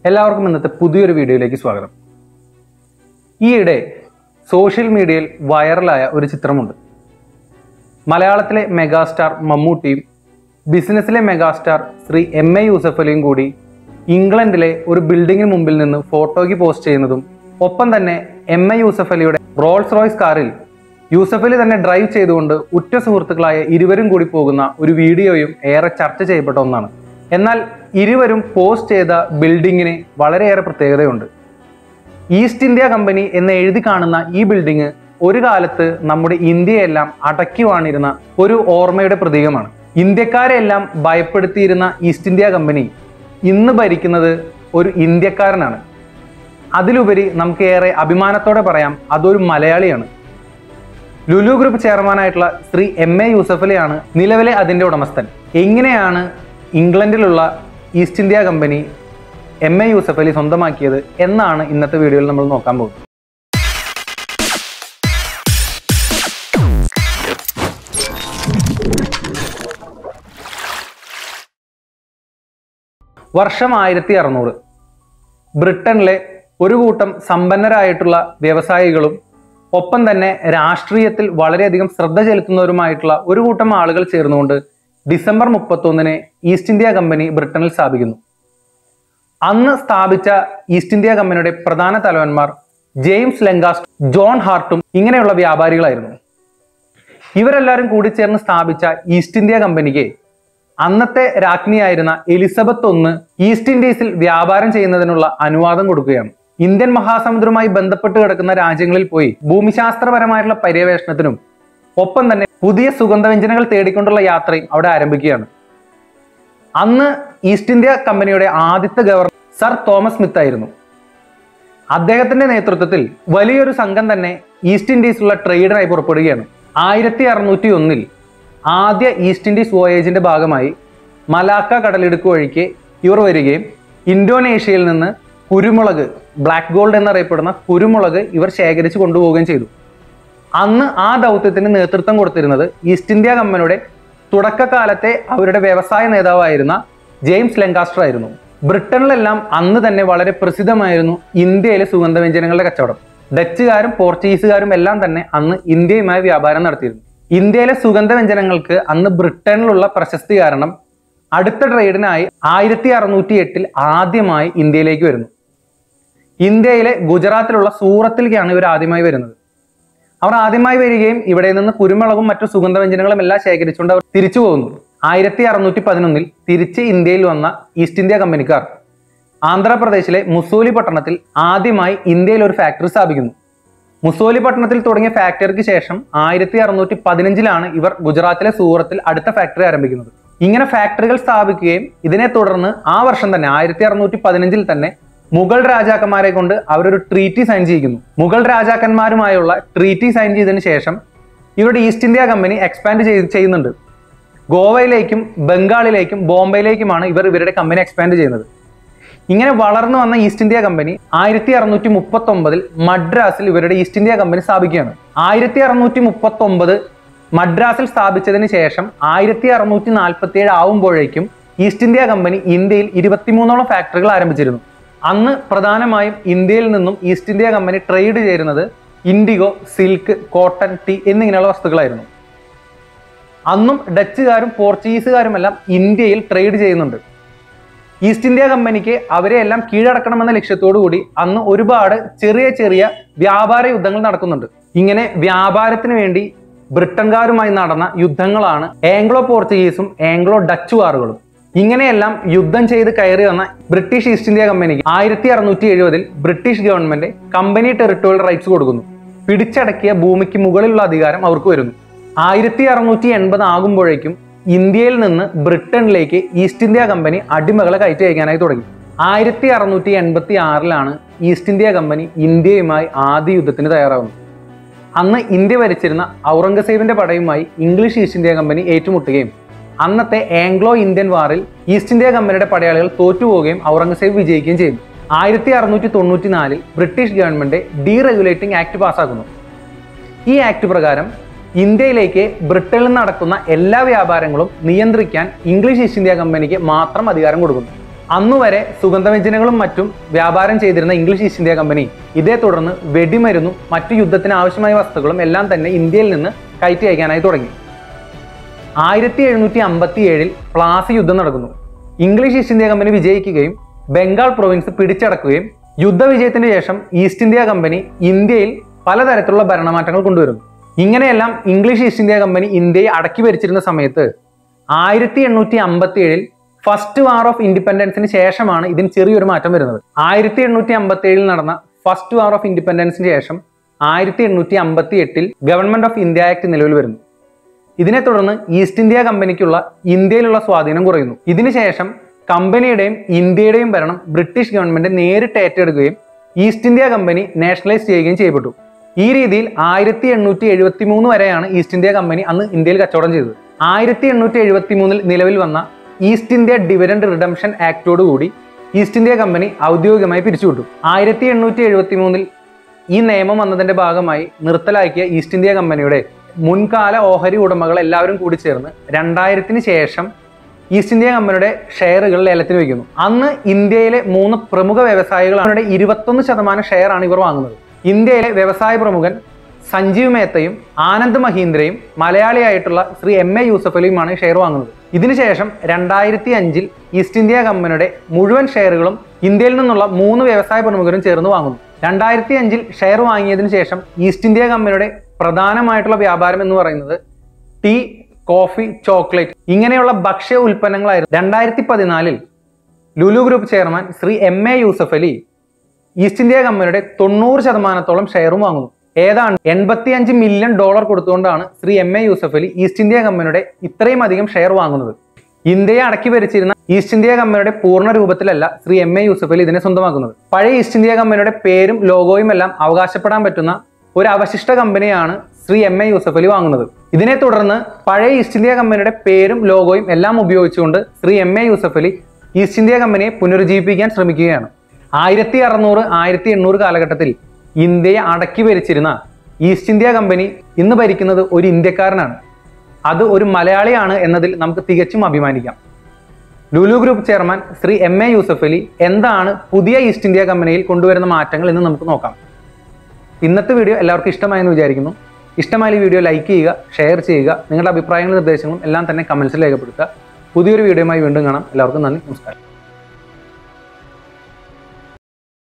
എല്ലാവർക്കും ഇന്നത്തെ പുതിയൊരു വീഡിയോയിലേക്ക് സ്വാഗതം ഈയിടെ സോഷ്യൽ മീഡിയയിൽ വൈറലായ ഒരു ചിത്രമുണ്ട് മലയാളത്തിലെ മെഗാസ്റ്റാർ മമ്മൂട്ടിയും ബിസിനസ്സിലെ megastar Shri M A Yusuff അലിയും കൂടി ഇംഗ്ലണ്ടിലെ ഒരു ബിൽഡിങ്ങിന് മുമ്പിൽ നിന്ന് ഫോട്ടോയ്ക്ക് പോസ്റ്റ് ചെയ്യുന്നതും ഒപ്പം തന്നെ എം എ യൂസഫ് അലിയുടെ റോൾസ് റോയ്സ് കാറിൽ യൂസഫ് അലി തന്നെ ഡ്രൈവ് ചെയ്തുകൊണ്ട് ഉറ്റ സുഹൃത്തുക്കളായ ഇരുവരും കൂടി പോകുന്ന ഒരു വീഡിയോയും ഏറെ ചർച്ച ചെയ്യപ്പെട്ട ഒന്നാണ് എന്നാൽ ഇരുവരും പോസ്റ്റ് ചെയ്ത ബിൽഡിങ്ങിന് വളരെയേറെ പ്രത്യേകതയുണ്ട് ഈസ്റ്റ് ഇന്ത്യ കമ്പനി എന്ന് എഴുതി കാണുന്ന ഈ ബിൽഡിംഗ് ഒരു കാലത്ത് നമ്മുടെ ഇന്ത്യയെല്ലാം അടക്കി വാണിരുന്ന ഒരു ഓർമ്മയുടെ പ്രതീകമാണ് ഇന്ത്യക്കാരെല്ലാം ഭയപ്പെടുത്തിയിരുന്ന ഈസ്റ്റ് ഇന്ത്യ കമ്പനി ഇന്ന് ഭരിക്കുന്നത് ഒരു ഇന്ത്യക്കാരനാണ് അതിലുപരി നമുക്ക് ഏറെ അഭിമാനത്തോടെ പറയാം അതൊരു മലയാളിയാണ് ലുലു ഗ്രൂപ്പ് ചെയർമാനായിട്ടുള്ള ശ്രീ എം എ യൂസഫ് അലിയാണ് നിലവിലെ അതിൻ്റെ ഉടമസ്ഥൻ എങ്ങനെയാണ് ഇംഗ്ലണ്ടിലുള്ള East India company M A Yusuff Ali സ്വന്തമാക്കിയത് എന്നാണ് ഇന്നത്തെ വീഡിയോയിൽ നമ്മൾ നോക്കാൻ പോകുന്നത് വർഷം ആയിരത്തി അറുന്നൂറ് ബ്രിട്ടനിലെ ഒരു കൂട്ടം സമ്പന്നരായിട്ടുള്ള വ്യവസായികളും ഒപ്പം തന്നെ രാഷ്ട്രീയത്തിൽ വളരെയധികം ശ്രദ്ധ ചെലുത്തുന്നവരുമായിട്ടുള്ള ഒരു കൂട്ടം ആളുകൾ ചേർന്നുകൊണ്ട് ഡിസംബർ മുപ്പത്തൊന്നിന് ഈസ്റ്റ് ഇന്ത്യ കമ്പനി ബ്രിട്ടനിൽ സ്ഥാപിക്കുന്നു അന്ന് സ്ഥാപിച്ച ഈസ്റ്റ് ഇന്ത്യ കമ്പനിയുടെ പ്രധാന തലവന്മാർ ജെയിംസ് ലെങ്കാസ്റ്റ് ജോൺ ഹാർട്ടും ഇങ്ങനെയുള്ള വ്യാപാരികളായിരുന്നു ഇവരെല്ലാവരും കൂടി ചേർന്ന് സ്ഥാപിച്ച ഈസ്റ്റ് ഇന്ത്യ കമ്പനിക്ക് അന്നത്തെ രാജ്ഞിയായിരുന്ന എലിസബത്ത് ഒന്ന് ഈസ്റ്റ് ഇൻഡീസിൽ വ്യാപാരം ചെയ്യുന്നതിനുള്ള അനുവാദം കൊടുക്കുകയാണ് ഇന്ത്യൻ മഹാസമുദ്രവുമായി ബന്ധപ്പെട്ട് കിടക്കുന്ന രാജ്യങ്ങളിൽ പോയി ഭൂമിശാസ്ത്രപരമായിട്ടുള്ള പര്യവേഷണത്തിനും ഒപ്പം തന്നെ പുതിയ സുഗന്ധവ്യഞ്ജനങ്ങൾ തേടിക്കൊണ്ടുള്ള യാത്രയും അവിടെ ആരംഭിക്കുകയാണ് അന്ന് ഈസ്റ്റ് ഇന്ത്യ കമ്പനിയുടെ ആദ്യത്തെ ഗവർണർ സർ തോമസ് സ്മിത്ത് ആയിരുന്നു അദ്ദേഹത്തിന്റെ നേതൃത്വത്തിൽ വലിയൊരു സംഘം തന്നെ ഈസ്റ്റ് ഇൻഡീസിലുള്ള ട്രേഡിനായി പുറപ്പെടുകയാണ് ആയിരത്തി അറുന്നൂറ്റി ഒന്നിൽ ആദ്യ ഈസ്റ്റ് ഇൻഡീസ് വോയേജിന്റെ ഭാഗമായി മലാക്ക കടലിടുക്ക് വഴിക്ക് ഇവർ വരികയും ഇന്തോനേഷ്യയിൽ നിന്ന് കുരുമുളക് ബ്ലാക്ക് ഗോൾഡ് എന്നറിയപ്പെടുന്ന കുരുമുളക് ഇവർ ശേഖരിച്ച് കൊണ്ടുപോവുകയും ചെയ്തു അന്ന് ആ ദൗത്യത്തിന് നേതൃത്വം കൊടുത്തിരുന്നത് ഈസ്റ്റ് ഇന്ത്യ കമ്പനിയുടെ തുടക്കകാലത്തെ അവരുടെ വ്യവസായ നേതാവായിരുന്ന ജെയിംസ് ലെങ്കാസ്റ്റർ ആയിരുന്നു ബ്രിട്ടനിലെല്ലാം അന്ന് തന്നെ വളരെ പ്രസിദ്ധമായിരുന്നു ഇന്ത്യയിലെ സുഗന്ധവ്യഞ്ജനങ്ങളുടെ കച്ചവടം ഡച്ചുകാരും പോർച്ചുഗീസുകാരും എല്ലാം തന്നെ അന്ന് ഇന്ത്യയുമായി വ്യാപാരം നടത്തിയിരുന്നു ഇന്ത്യയിലെ സുഗന്ധവ്യഞ്ജനങ്ങൾക്ക് അന്ന് ബ്രിട്ടനിലുള്ള പ്രശസ്തി കാരണം അടുത്ത ട്രേഡിനായി ആയിരത്തി അറുന്നൂറ്റി എട്ടിൽ ആദ്യമായി ഇന്ത്യയിലേക്ക് വരുന്നു ഇന്ത്യയിലെ ഗുജറാത്തിലുള്ള സൂറത്തിലേക്കാണ് ഇവർ ആദ്യമായി വരുന്നത് അവർ ആദ്യമായി വരികയും ഇവിടെ നിന്ന് കുരുമുളകും മറ്റു സുഗന്ധവ്യഞ്ജനങ്ങളും എല്ലാം ശേഖരിച്ചുകൊണ്ട് അവർ തിരിച്ചു പോകുന്നു ആയിരത്തി അറുന്നൂറ്റി പതിനൊന്നിൽ തിരിച്ച് ഇന്ത്യയിൽ വന്ന ഈസ്റ്റ് ഇന്ത്യ കമ്പനിക്കാർ ആന്ധ്രാപ്രദേശിലെ മുസോലി പട്ടണത്തിൽ ആദ്യമായി ഇന്ത്യയിൽ ഒരു ഫാക്ടറി സ്ഥാപിക്കുന്നു മുസോലി പട്ടണത്തിൽ തുടങ്ങിയ ഫാക്ടറിക്ക് ശേഷം ആയിരത്തി അറുന്നൂറ്റി പതിനഞ്ചിലാണ് ഇവർ ഗുജറാത്തിലെ സൂറത്തിൽ അടുത്ത ഫാക്ടറി ആരംഭിക്കുന്നത് ഇങ്ങനെ ഫാക്ടറികൾ സ്ഥാപിക്കുകയും ഇതിനെ തുടർന്ന് ആ വർഷം തന്നെ ആയിരത്തി അറുന്നൂറ്റി പതിനഞ്ചിൽ തന്നെ മുഗൾ രാജാക്കന്മാരെ കൊണ്ട് അവരൊരു ട്രീറ്റി സൈൻ ചെയ്യിക്കുന്നു മുഗൾ രാജാക്കന്മാരുമായുള്ള ട്രീറ്റി സൈൻ ചെയ്തതിനു ശേഷം ഇവരുടെ ഈസ്റ്റ് ഇന്ത്യ കമ്പനി എക്സ്പാൻഡ് ചെയ്ത് ചെയ്യുന്നുണ്ട് ഗോവയിലേക്കും ബംഗാളിലേക്കും ബോംബെയിലേക്കുമാണ് ഇവർ ഇവരുടെ കമ്പനി എക്സ്പാൻഡ് ചെയ്യുന്നത് ഇങ്ങനെ വളർന്നു വന്ന ഈസ്റ്റ് ഇന്ത്യ കമ്പനി ആയിരത്തി അറുന്നൂറ്റി മുപ്പത്തി ഒമ്പതിൽ മദ്രാസിൽ ഇവരുടെ ഈസ്റ്റ് ഇന്ത്യ കമ്പനി സ്ഥാപിക്കുകയാണ് ആയിരത്തി അറുന്നൂറ്റി മുപ്പത്തി ഒമ്പത് മദ്രാസിൽ സ്ഥാപിച്ചതിന് ശേഷം ആയിരത്തി അറുന്നൂറ്റി നാൽപ്പത്തി ഏഴ് ആവുമ്പോഴേക്കും ഈസ്റ്റ് ഇന്ത്യ കമ്പനി ഇന്ത്യയിൽ ഇരുപത്തിമൂന്നോളം ഫാക്ടറികൾ ആരംഭിച്ചിരുന്നു അന്ന് പ്രധാനമായും ഇന്ത്യയിൽ നിന്നും ഈസ്റ്റ് ഇന്ത്യ കമ്പനി ട്രേഡ് ചേരുന്നത് ഇൻഡിഗോ സിൽക്ക് കോട്ടൺ ടീ എന്നിങ്ങനെയുള്ള വസ്തുക്കളായിരുന്നു അന്നും ഡച്ചുകാരും പോർച്ചുഗീസുകാരും എല്ലാം ഇന്ത്യയിൽ ട്രേഡ് ചെയ്യുന്നുണ്ട് ഈസ്റ്റ് ഇന്ത്യ കമ്പനിക്ക് അവരെ എല്ലാം കീഴടക്കണമെന്ന ലക്ഷ്യത്തോടു കൂടി അന്ന് ഒരുപാട് ചെറിയ ചെറിയ വ്യാപാര യുദ്ധങ്ങൾ നടക്കുന്നുണ്ട് ഇങ്ങനെ വ്യാപാരത്തിന് വേണ്ടി ബ്രിട്ടൻകാരുമായി നടന്ന യുദ്ധങ്ങളാണ് ആംഗ്ലോ പോർച്ചുഗീസും ആംഗ്ലോ ഡച്ച് വാറുകളും ഇങ്ങനെയെല്ലാം യുദ്ധം ചെയ്ത് കയറി വന്ന ബ്രിട്ടീഷ് ഈസ്റ്റ് ഇന്ത്യ കമ്പനിക്ക് ആയിരത്തി അറുന്നൂറ്റി എഴുപതിൽ British government company territorial rights കൊടുക്കുന്നു പിടിച്ചടക്കിയ ഭൂമിക്ക് മുകളിലുള്ള അധികാരം അവർക്ക് വരുന്നു ആയിരത്തി അറുന്നൂറ്റി എൺപത് ആകുമ്പോഴേക്കും ഇന്ത്യയിൽ നിന്ന് ബ്രിട്ടനിലേക്ക് ഈസ്റ്റ് ഇന്ത്യ കമ്പനി അടിമകളെ കയറ്റി അയക്കാനായി തുടങ്ങി ആയിരത്തി അറുന്നൂറ്റി എൺപത്തി ആറിലാണ് ഈസ്റ്റ് ഇന്ത്യ കമ്പനി ഇന്ത്യയുമായി ആദ്യ യുദ്ധത്തിന് തയ്യാറാവുന്നത് അന്ന് ഇന്ത്യ ഭരിച്ചിരുന്ന ഔറംഗസേബിന്റെ പടയുമായി ഇംഗ്ലീഷ് ഈസ്റ്റ് ഇന്ത്യ കമ്പനി ഏറ്റുമുട്ടുകയും അന്നത്തെ ആംഗ്ലോ ഇന്ത്യൻ വാറിൽ ഈസ്റ്റ് ഇന്ത്യ കമ്പനിയുടെ പടയാളികൾ തോറ്റുപോവുകയും ഔറംഗസേബ് വിജയിക്കുകയും ചെയ്തു ആയിരത്തി അറുന്നൂറ്റി തൊണ്ണൂറ്റി നാലിൽ ബ്രിട്ടീഷ് ഗവൺമെന്റ് ഡീറെഗുലേറ്റിംഗ് ആക്ട് പാസ്സാക്കുന്നു ഈ ആക്ട് പ്രകാരം ഇന്ത്യയിലേക്ക് ബ്രിട്ടനിൽ നിന്ന് നടക്കുന്ന എല്ലാ വ്യാപാരങ്ങളും നിയന്ത്രിക്കാൻ ഇംഗ്ലീഷ് ഈസ്റ്റ് ഇന്ത്യ കമ്പനിക്ക് മാത്രം അധികാരം കൊടുക്കുന്നു അന്നുവരെ സുഗന്ധവ്യഞ്ജനങ്ങളും മറ്റും വ്യാപാരം ചെയ്തിരുന്ന ഇംഗ്ലീഷ് ഈസ്റ്റ് ഇന്ത്യ കമ്പനി ഇതേ തുടർന്ന് വെടിമരുന്നും മറ്റു യുദ്ധത്തിന് ആവശ്യമായ വസ്തുക്കളും എല്ലാം തന്നെ ഇന്ത്യയിൽ നിന്ന് കയറ്റി അയക്കാനായി തുടങ്ങി ആയിരത്തി എഴുന്നൂറ്റി അമ്പത്തി ഏഴിൽ പ്ലാസി യുദ്ധം നടക്കുന്നു ഇംഗ്ലീഷ് ഈസ്റ്റ് ഇന്ത്യ കമ്പനി വിജയിക്കുകയും ബംഗാൾ പ്രൊവിൻസ് പിടിച്ചടക്കുകയും യുദ്ധവിജയത്തിന് ശേഷം ഈസ്റ്റ് ഇന്ത്യ കമ്പനി ഇന്ത്യയിൽ പലതരത്തിലുള്ള ഭരണമാറ്റങ്ങൾ കൊണ്ടുവരുന്നു ഇങ്ങനെയെല്ലാം ഇംഗ്ലീഷ് ഈസ്റ്റ് ഇന്ത്യ കമ്പനി ഇന്ത്യയെ അടക്കി ഭരിച്ചിരുന്ന സമയത്ത് ആയിരത്തി എണ്ണൂറ്റി അമ്പത്തി ഏഴിൽ ഫസ്റ്റ് വാർ ഓഫ് ഇൻഡിപെൻഡൻസിന് ശേഷമാണ് ഇതിന് ചെറിയൊരു മാറ്റം വരുന്നത് ആയിരത്തി എണ്ണൂറ്റി അമ്പത്തി ഏഴിൽ നടന്ന ഫസ്റ്റ് വാർ ഓഫ് ഇൻഡിപെൻഡൻസിന് ശേഷം ആയിരത്തി എണ്ണൂറ്റി അമ്പത്തി എട്ടിൽ ഗവൺമെന്റ് ഓഫ് ഇന്ത്യ ആക്ട് നിലവിൽ വരുന്നു ഇതിനെ തുടർന്ന് ഈസ്റ്റ് ഇന്ത്യ കമ്പനിക്കുള്ള ഇന്ത്യയിലുള്ള സ്വാധീനം കുറയുന്നു ഇതിനുശേഷം കമ്പനിയുടെയും ഇന്ത്യയുടെയും ഭരണം ബ്രിട്ടീഷ് ഗവൺമെന്റ് നേരിട്ട് ഏറ്റെടുക്കുകയും ഈസ്റ്റ് ഇന്ത്യ കമ്പനി നാഷണലൈസ് ചെയ്യുകയും ചെയ്യപ്പെട്ടു ഈ രീതിയിൽ ആയിരത്തി എണ്ണൂറ്റി എഴുപത്തി മൂന്ന് വരെയാണ് ഈസ്റ്റ് ഇന്ത്യ കമ്പനി അന്ന് ഇന്ത്യയിൽ കച്ചവടം ചെയ്തത് ആയിരത്തി എണ്ണൂറ്റി എഴുപത്തി മൂന്നിൽ നിലവിൽ വന്ന ഈസ്റ്റ് ഇന്ത്യ ഡിവിഡൻഡ് റിഡംഷൻ ആക്ടോടുകൂടി ഈസ്റ്റ് ഇന്ത്യ കമ്പനി ഔദ്യോഗികമായി പിരിച്ചുവിട്ടു ആയിരത്തി എണ്ണൂറ്റി എഴുപത്തി മൂന്നിൽ ഈ നിയമം വന്നതിന്റെ ഭാഗമായി നിർത്തലാക്കിയ ഈസ്റ്റ് ഇന്ത്യ കമ്പനിയുടെ മുൻകാല ഓഹരി ഉടമകൾ എല്ലാവരും കൂടി ചേർന്ന് രണ്ടായിരത്തിന് ശേഷം ഈസ്റ്റ് ഇന്ത്യ കമ്പനിയുടെ ഷെയറുകൾ ലേലത്തിന് വയ്ക്കുന്നു അന്ന് ഇന്ത്യയിലെ മൂന്ന് പ്രമുഖ വ്യവസായികളാണ് ഇരുപത്തൊന്ന് ശതമാനം ഷെയറാണ് ഇവർ വാങ്ങുന്നത് ഇന്ത്യയിലെ വ്യവസായ പ്രമുഖൻ സഞ്ജീവ് മേത്തയും ആനന്ദ് മഹീന്ദ്രയും മലയാളിയായിട്ടുള്ള ശ്രീ എം എ യൂസഫ് അലിയുമാണ് ഷെയർ വാങ്ങുന്നത് ഇതിനുശേഷം രണ്ടായിരത്തി അഞ്ചിൽ ഈസ്റ്റ് ഇന്ത്യ കമ്പനിയുടെ മുഴുവൻ ഷെയറുകളും ഇന്ത്യയിൽ നിന്നുള്ള മൂന്ന് വ്യവസായ പ്രമുഖരും ചേർന്ന് വാങ്ങുന്നു രണ്ടായിരത്തി അഞ്ചിൽ ഷെയർ വാങ്ങിയതിനു ശേഷം ഈസ്റ്റ് ഇന്ത്യ കമ്പനിയുടെ പ്രധാനമായിട്ടുള്ള വ്യാപാരം എന്ന് പറയുന്നത് ടീ കോഫി ചോക്ലേറ്റ് ഇങ്ങനെയുള്ള ഭക്ഷ്യ ഉൽപ്പന്നങ്ങളായിരുന്നു രണ്ടായിരത്തി പതിനാലിൽ Lulu group chairman Shri M A Yusuff Ali East India കമ്പനിയുടെ തൊണ്ണൂറ് ശതമാനത്തോളം ഷെയറും വാങ്ങുന്നു ഏതാണ്ട് എൺപത്തിയഞ്ച് മില്യൺ ഡോളർ കൊടുത്തുകൊണ്ടാണ് Shri M A Yusuff Ali East India കമ്പനിയുടെ ഇത്രയും അധികം ഷെയർ വാങ്ങുന്നത് ഇന്ത്യയെ അടക്കി ഭരിച്ചിരുന്ന ഈസ്റ്റ് ഇന്ത്യ കമ്പനിയുടെ പൂർണ്ണ രൂപത്തിലല്ല ശ്രീ എം എ യൂസഫ് അലി ഇതിനെ സ്വന്തമാക്കുന്നത് പഴയ ഈസ്റ്റ് ഇന്ത്യ കമ്പനിയുടെ പേരും ലോഗോയും എല്ലാം അവകാശപ്പെടാൻ പറ്റുന്ന ഒരു അവശിഷ്ട കമ്പനിയാണ് ശ്രീ എം എ യൂസഫ് അലി വാങ്ങുന്നത് ഇതിനെ തുടർന്ന് പഴയ ഈസ്റ്റ് ഇന്ത്യ കമ്പനിയുടെ പേരും ലോഗോയും എല്ലാം ഉപയോഗിച്ചുകൊണ്ട് Shri M A Yusuff Ali East India കമ്പനിയെ പുനരുജ്ജീവിപ്പിക്കാൻ ശ്രമിക്കുകയാണ് ആയിരത്തി അറുന്നൂറ് ആയിരത്തി എണ്ണൂറ് കാലഘട്ടത്തിൽ ഇന്ത്യയെ അടക്കി ഭരിച്ചിരുന്ന ഈസ്റ്റ് ഇന്ത്യ കമ്പനി ഇന്ന് ഭരിക്കുന്നത് ഒരു ഇന്ത്യക്കാരനാണ് അത് ഒരു മലയാളിയാണ് എന്നതിൽ നമുക്ക് തികച്ചും അഭിമാനിക്കാം Lulu group chairman Shri M A Yusuff Ali എന്താണ് പുതിയ ഈസ്റ്റ് ഇന്ത്യ കമ്പനിയിൽ കൊണ്ടുവരുന്ന മാറ്റങ്ങൾ എന്ന് നമുക്ക് നോക്കാം ഇന്നത്തെ വീഡിയോ എല്ലാവർക്കും ഇഷ്ടമായെന്ന് വിചാരിക്കുന്നു ഇഷ്ടമായ ഈ വീഡിയോ ലൈക്ക് ചെയ്യുക ഷെയർ ചെയ്യുക നിങ്ങളുടെ അഭിപ്രായങ്ങളും നിർദ്ദേശങ്ങളും എല്ലാം തന്നെ കമൻസിൽ രേഖപ്പെടുത്തുക പുതിയൊരു വീഡിയോയുമായി വീണ്ടും കാണാം എല്ലാവർക്കും നന്ദി നമസ്കാരം